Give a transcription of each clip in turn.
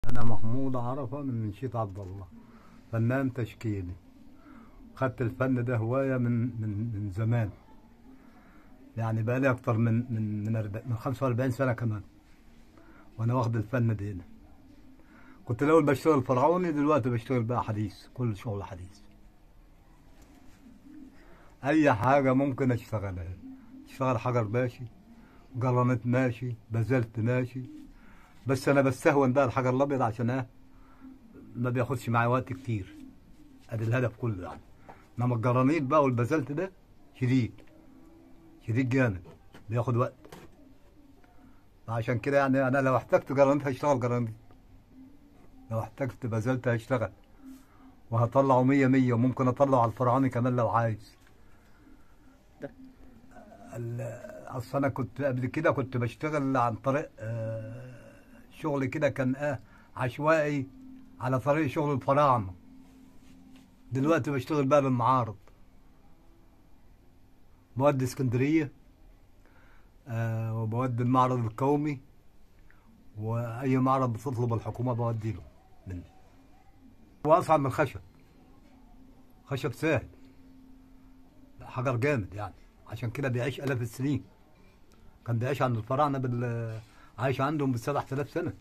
أنا محمود عرفة من منشية عبد الله فنان تشكيلي خدت الفن ده هواية من من من زمان يعني بقالي أكتر من من من, أربع- من 45 سنة كمان وأنا واخد الفن ده هنا. كنت الأول بشتغل فرعوني دلوقتي بشتغل بقى حديث كل شغل حديث أي حاجة ممكن أشتغلها أشتغل حجر ماشي جرانيت ماشي بازلت ماشي بس أنا بستهون بقى الحجر الأبيض عشان إيه ما بياخدش معايا وقت كتير ادي الهدف كله يعني انما الجرانيت بقى والبازلت ده شديد شديد جامد بياخد وقت عشان كده يعني انا لو احتجت جرانيت هشتغل جرانيت لو احتجت بازلت هشتغل وهطلعه مية مية وممكن اطلعه على الفرعوني كمان لو عايز ال- اصل انا كنت قبل كده كنت بشتغل عن طريق آه، شغل كده كان اه عشوائي على طريق شغل الفراعنه دلوقتي بشتغل بقى بالمعارض بودي اسكندريه آه وبودي المعرض القومي واي معرض بتطلب الحكومه بودي له مني واصعب من الخشب خشب سهل حجر جامد يعني عشان كده بيعيش الاف السنين كان بيعيش عند الفراعنه بال عايش عندهم بال 7000 سنه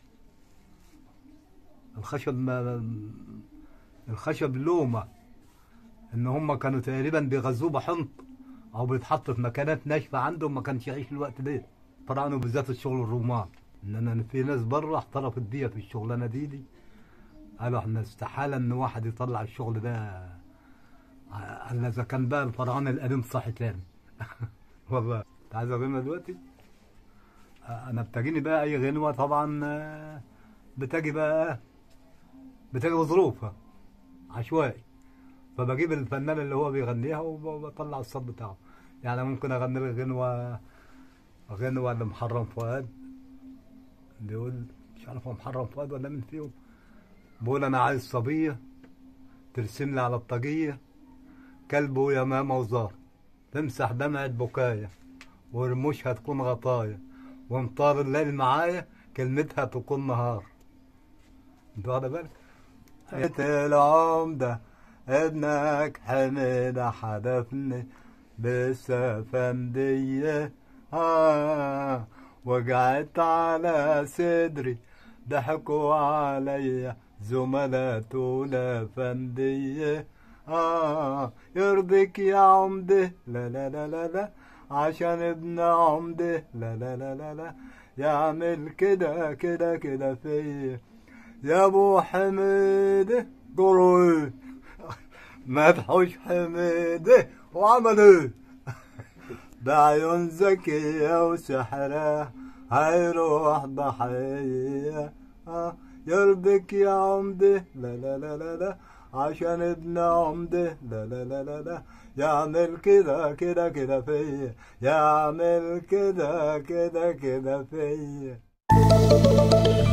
الخشب ما الخشب لومه ان هم كانوا تقريبا بيغذوه بحنط او بيتحط في مكانات ناشفه عندهم ما كانش يعيش الوقت ده الفراعنه بالذات الشغل الرومان ان انا في ناس بره احترفت بيا في الشغلانه دي دي قالوا احنا استحاله ان واحد يطلع الشغل ده الا اذا كان بقى الفراعنه القديم صاحي تاني والله انت عايز اغنى دلوقتي انا بتجيني بقى اي غنوه طبعا آه، بتجي بقى بتجي بظروفها عشوائي فبجيب الفنان اللي هو بيغنيها وبطلع الصوت بتاعه يعني ممكن اغني لك غنوه غنوه لمحرم فؤاد بيقول مش عارف هو محرم فؤاد ولا مين فيهم بقول انا عايز صبيه ترسم لي على الطاقيه كلبه يا ماما وزار تمسح دمعة بكايا ورموشها تكون غطايا وامطار الليل معايا كلمتها تكون نهار انت واخد بالك؟ حياة العمدة ابنك حميدة حدفني بالسفندية آه وقعت على صدري ضحكوا عليا زملاء الأفندية آه يرضيك يا عمدة لا لا لا لا لا عشان ابن عمدة لا لا لا لا لا يعمل كده كده كده فيا يا ابو حميده قولوا ايه مدحوش حميده وعمل ايه بعيون ذكية وسحرة هيروح ضحية آه يرضيك يا عمدة لا لا لا لا لا عشان ابن عمدة لا لا لا لا لا يعمل كده كده كده فيا يعمل كده كده كده فيا